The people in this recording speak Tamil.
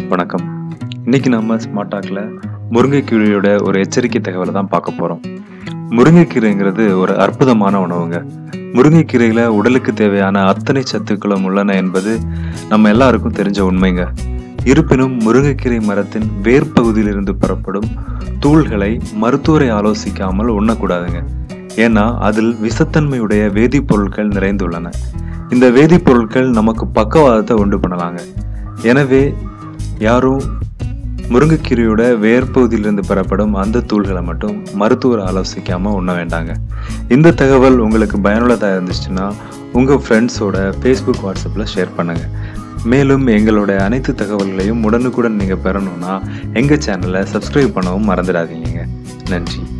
வணக்கம் இன்னைக்கு நம்ம ஸ்மார்ட் டாக்ல முருங்கைக்கீரையோட ஒரு எச்சரிக்கை தகவலை தான் பார்க்க போறோம் முருங்கைக்கீரைங்கிறது ஒரு அற்புதமான உணவுங்க முருங்கைக்கீரையில உடலுக்கு தேவையான அத்தனை சத்துக்களும் உள்ளன என்பது நம்ம எல்லாருக்கும் தெரிஞ்ச உண்மைங்க இருப்பினும் முருங்கைக்கீரை மரத்தின் வேர் பகுதியிலிருந்து பெறப்படும் தூள்களை மருத்துவரை ஆலோசிக்காமல் உண்ணக்கூடாதுங்க ஏன்னா அதில் விஷத்தன்மையுடைய வேதிப்பொருட்கள் நிறைந்துள்ளன இந்த வேதிப்பொருட்கள் நமக்கு பக்கவாதத்தை உண்டு பண்ணலாங்க எனவே யாரும் முருங்கைக்கீரையோட வேர்பகுதியிலிருந்து பெறப்படும் அந்த தூள்களை மட்டும் மருத்துவர் ஆலோசிக்காம உண்ண வேண்டாங்க இந்த தகவல் உங்களுக்கு பயனுள்ளதாக இருந்துச்சுன்னா உங்கள் ஃப்ரெண்ட்ஸோட ஃபேஸ்புக் வாட்ஸ்அப்பில் ஷேர் பண்ணுங்க மேலும் எங்களோட அனைத்து தகவல்களையும் உடனுக்குடன் நீங்கள் பெறணும்னா எங்கள் சேனலை சப்ஸ்கிரைப் பண்ணவும் மறந்துடாதீங்க நன்றி